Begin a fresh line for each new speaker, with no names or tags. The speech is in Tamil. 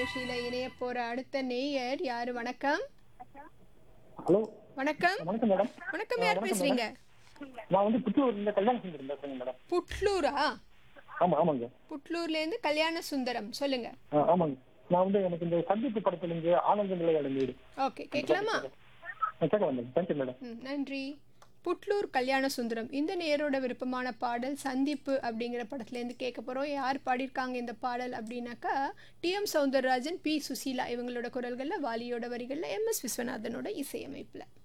நிகழ்ச்சியில இணைய போற அடுத்த நேயர் யாரு வணக்கம்
ஹலோ
வணக்கம்
வணக்கம் மேடம்
வணக்கம் யார் பேசுறீங்க
நான் வந்து புத்தூர் இந்த கல்யாணம் செஞ்சிருந்தேன் பேசுறேங்க மேடம்
புட்லூரா
ஆமா ஆமாங்க
புட்லூர்ல இருந்து கல்யாண சுந்தரம் சொல்லுங்க
ஆ, ஆமாங்க நான் வந்து எனக்கு இந்த சந்திப்பு படத்துல இருந்து ஆனந்த நிலை அடைந்தீடு
ஓகே கேட்கலாமா
கேட்க வந்தேன் தேங்க்யூ மேடம்
ம், நன்றி புட்லூர் கல்யாண சுந்தரம் இந்த நேரோட விருப்பமான பாடல் சந்திப்பு அப்படிங்கிற படத்துலேருந்து கேட்க போகிறோம் யார் பாடியிருக்காங்க இந்த பாடல் அப்படின்னாக்கா டிஎம் சௌந்தரராஜன் பி சுசீலா இவங்களோட குரல்களில் வாலியோட வரிகளில் எம் எஸ் விஸ்வநாதனோட இசையமைப்பில்